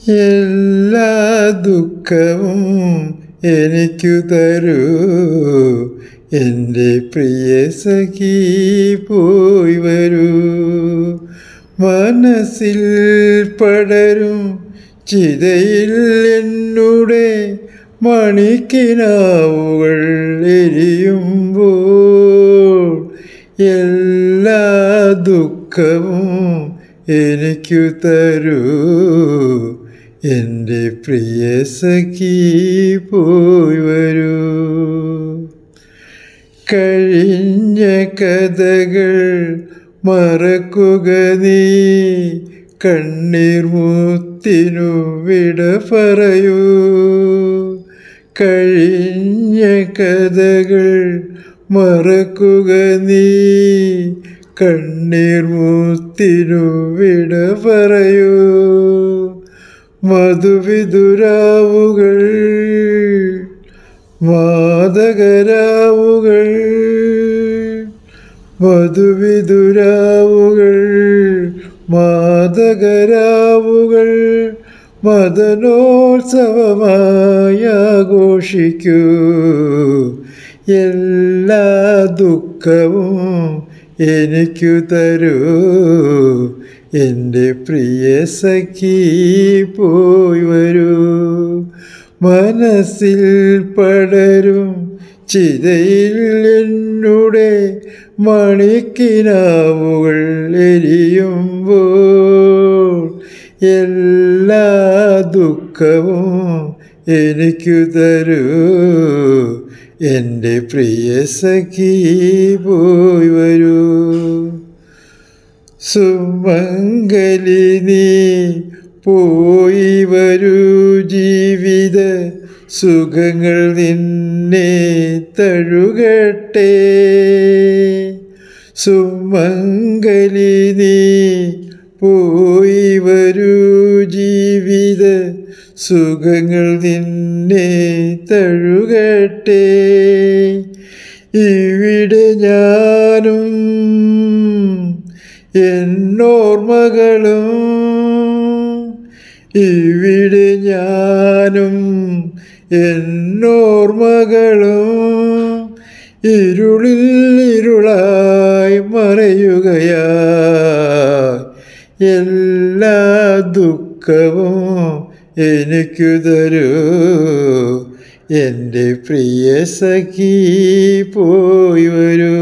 എല്ലാ ദുഃഖവും എനിക്കു തരൂ എൻ്റെ പ്രിയ സഖി പോയി വരൂ മനസ്സിൽ പടരും ചിതയിൽ എന്നുടെ മണിക്കിനാവുകൾ എരിയുമ്പോൾ എല്ലാ ദുഃഖവും എനിക്കു തരൂ എൻ്റെ പ്രിയ സഖി പോയി വരൂ കഴിഞ്ഞ കഥകൾ മറക്കുക നീ കണ്ണീർ മുത്തിനു വിട പറയൂ കഴിഞ്ഞ കഥകൾ മറക്കുക നീ കണ്ണീർ മുത്തിനു വിട പറയൂ മധുവിതുരാവുകൾ മാതകരാവുകൾ മധുവിതുരാവുകൾ മാതകരാവുകൾ മദനോത്സവമായി ആഘോഷിക്കൂ എല്ലാ ദുഃഖവും എനിക്കു തരൂ എൻ്റെ പ്രിയ സഖി പോയി വരൂ മനസ്സിൽ പടരും ചിതയിൽ എന്നുടെ മണിക്കിനാവുകൾ എരിയുമ്പോൾ എല്ലാ ദുഃഖവും എനിക്കു തരൂ എൻ്റെ പ്രിയ സഖി പോയി വരൂ സുമംഗലി നീ പോയി വരൂ ജീവിത സുഖങ്ങൾ നിന്നെ തഴുകട്ടെ സുമംഗലി നീ പോയി വരൂ ജീവിത സുഖങ്ങൾ നിന്നെ തഴുകട്ടെ ഇവിടെ ഞാനും എന്നോർമകളും ഇവിടെ ഞാനും എന്നോർമകളും ഇരുളിൽ ഇരുളായി മറയുകയാ എല്ലാ ദുഃഖവും എനിക്കു തരൂ എൻ്റെ പ്രിയ സഖി പോയി വരൂ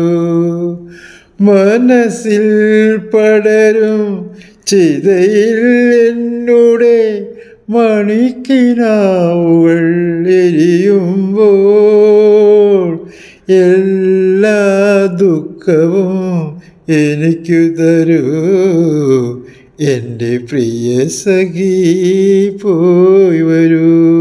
മനസ്സിൽ പടരും ചിതയിൽ എന്നുടെ മണിക്കിനാവുകൾ എരിയുമ്പോൾ എല്ലാ ദുഃഖവും എനിക്കു തരൂ എൻ്റെ പ്രിയ സഖി പോയി വരൂ